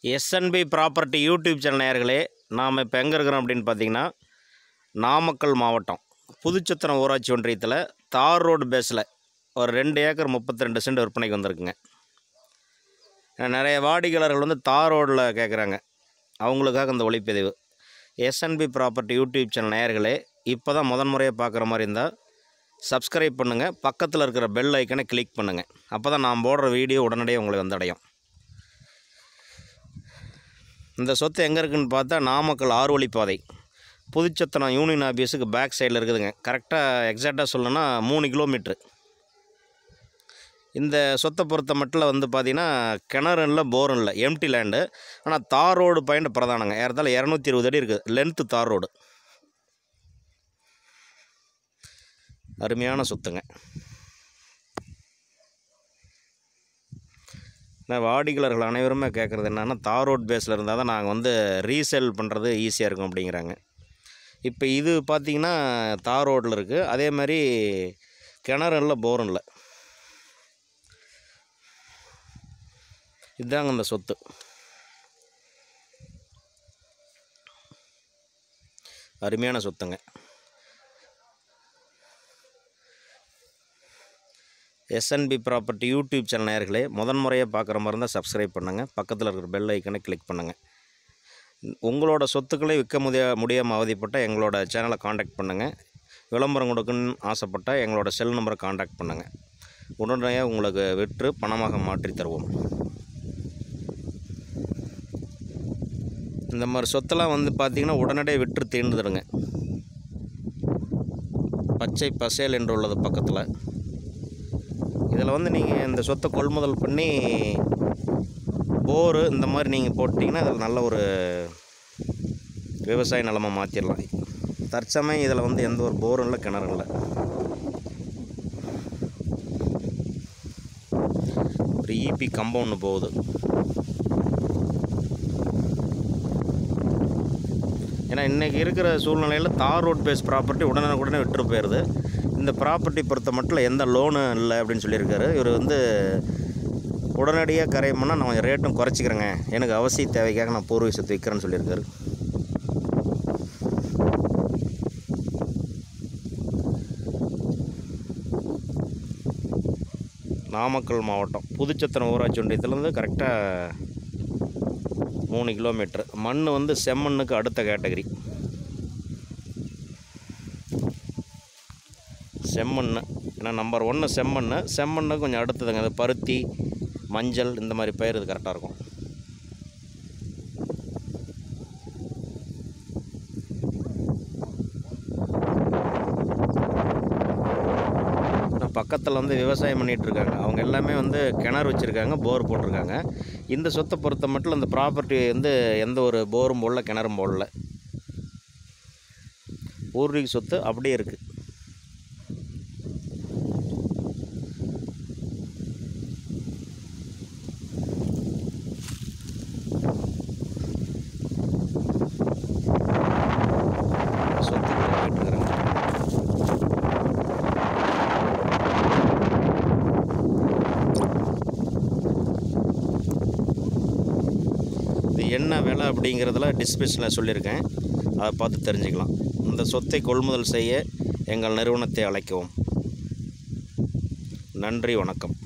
SNP property YouTube channel நேயர்களே நாம் இப்போ எங்கே இருக்கிறோம் அப்படின்னு பார்த்தீங்கன்னா நாமக்கல் மாவட்டம் புதுச்சத்திரம் ஊராட்சி ஒன்றியத்தில் தார் ரோடு பேஸில் ஒரு ரெண்டு ஏக்கர் முப்பத்தி ரெண்டு சென்ட் விற்பனைக்கு வந்திருக்குங்க நிறைய வாடிக்கையாளர்கள் வந்து தார் ரோடில் கேட்குறாங்க அவங்களுக்காக இந்த ஒளிப்பதிவு எஸ்என்பி ப்ராப்பர்ட்டி யூடியூப் சேனல் நேயர்களே இப்போ தான் முதன் முறையாக பார்க்குற மாதிரி இருந்தால் சப்ஸ்கிரைப் பண்ணுங்கள் பக்கத்தில் இருக்கிற பெல் ஐக்கனை கிளிக் பண்ணுங்கள் அப்போ தான் நான் போடுற வீடியோ உடனடியாக உங்களுக்கு வந்தடையும் இந்த சொத்து எங்கே இருக்குதுன்னு பார்த்தா நாமக்கல் ஆறு வழிப்பாதை புதுச்சத்திரம் யூனியன் ஆஃபீஸுக்கு பேக் சைடில் இருக்குதுங்க கரெக்டாக எக்ஸாக்டாக சொல்லணும்னா மூணு கிலோமீட்ரு இந்த சொத்தை பொறுத்த மட்டும் வந்து பார்த்தீங்கன்னா கிணறு இல்லை போரும் இல்லை எம்டி லேண்டு ஆனால் தார் ரோடு பாயிண்ட் பிரதானங்க ஏறத்தாழ இரநூத்தி இருபது அடி இருக்குது லென்த்து தார் ரோடு அருமையான சொத்துங்க நான் வாடிக்கையாளர்கள் அனைவருமே கேட்குறது என்னென்னா தார் ரோட் பேஸில் இருந்தால் தான் நாங்கள் வந்து ரீசேல் பண்ணுறது ஈஸியாக இருக்கும் அப்படிங்கிறாங்க இப்போ இது பார்த்திங்கன்னா தார் ரோட்டில் இருக்குது அதே மாதிரி கிணறு இல்லை போரும் இல்லை இதுதாங்க இந்த சொத்து அருமையான சொத்துங்க எஸ்என்பி ப்ராப்பர்ட்டி யூடியூப் சேனல் நேயர்களே முதன் முறையாக பார்க்குற மாதிரி இருந்தால் சப்ஸ்கிரைப் பண்ணுங்கள் பக்கத்தில் இருக்கிற பெல் ஐக்கனை கிளிக் பண்ணுங்கள் உங்களோட சொத்துக்களை விற்க முடிய முடியாமல் அவதிப்பட்டால் எங்களோட சேனலை காண்டாக்ட் பண்ணுங்கள் விளம்பரம் கொடுக்கணும்னு ஆசைப்பட்டால் எங்களோட செல் நம்பரை காண்டாக்ட் பண்ணுங்கள் உடனடியாக உங்களுக்கு விற்று பணமாக மாற்றி தருவோம் இந்த மாதிரி சொத்தெல்லாம் வந்து பார்த்திங்கன்னா உடனடியாக விற்று தீர்ந்துடுங்க பச்சை பசேல் என்று உள்ளது பக்கத்தில் இதில் வந்து நீங்கள் இந்த சொத்தை கொள்முதல் பண்ணி போரு இந்த மாதிரி நீங்கள் போட்டிங்கன்னா அதில் நல்ல ஒரு விவசாய நிலமை மாற்றிடலாம் தற்சமயம் இதில் வந்து எந்த ஒரு போரும் இல்லை கிணறும் இல்லை ஒரு ஈபி கம்பம் ஒன்று போகுது ஏன்னா இன்றைக்கி இருக்கிற சூழ்நிலையில் தார் ரோட் பேஸ் ப்ராப்பர்ட்டி உடனே விட்டுரு போயிடுது இந்த ப்ராப்பர்ட்டி பொறுத்த மட்டும் எந்த லோனும் இல்லை அப்படின்னு சொல்லியிருக்காரு இவர் வந்து உடனடியாக கரையம் பண்ணால் நான் கொஞ்சம் ரேட்டும் குறைச்சிக்கிறேங்க எனக்கு அவசிய தேவைக்காக நான் பூர்வீக சொத்து விற்கிறேன்னு சொல்லியிருக்காரு நாமக்கல் மாவட்டம் புதுச்சத்திரம் ஊராட்சி ஒன்றியத்துலேருந்து கரெக்டாக மூணு கிலோமீட்ரு மண் வந்து செம்மண்ணுக்கு அடுத்த கேட்டகரி செம்மண் ஏன்னா நம்பர் ஒன்று செம்மண் செம்மண்ணு கொஞ்சம் அடுத்ததுங்க அது பருத்தி மஞ்சள் இந்த மாதிரி பயிர் இது கரெக்டாக இருக்கும் பக்கத்தில் வந்து விவசாயம் பண்ணிகிட்டு இருக்காங்க அவங்க எல்லாமே வந்து கிணறு வச்சுருக்காங்க போர் போட்டிருக்காங்க இந்த சொத்தை பொறுத்த மட்டும் இந்த ப்ராப்பர்ட்டி வந்து எந்த ஒரு போரும் போடல கிணறும் போடல பூர்வீக சொத்து அப்படியே இருக்குது சொத்து போயிட்டுருக்குறாங்க இது என்ன விலை அப்படிங்கிறதுல டிஸ்கிரிப்ஷனில் சொல்லியிருக்கேன் அதை பார்த்து தெரிஞ்சுக்கலாம் இந்த சொத்தை கொள்முதல் செய்ய எங்கள் நிறுவனத்தை அழைக்கவும் நன்றி வணக்கம்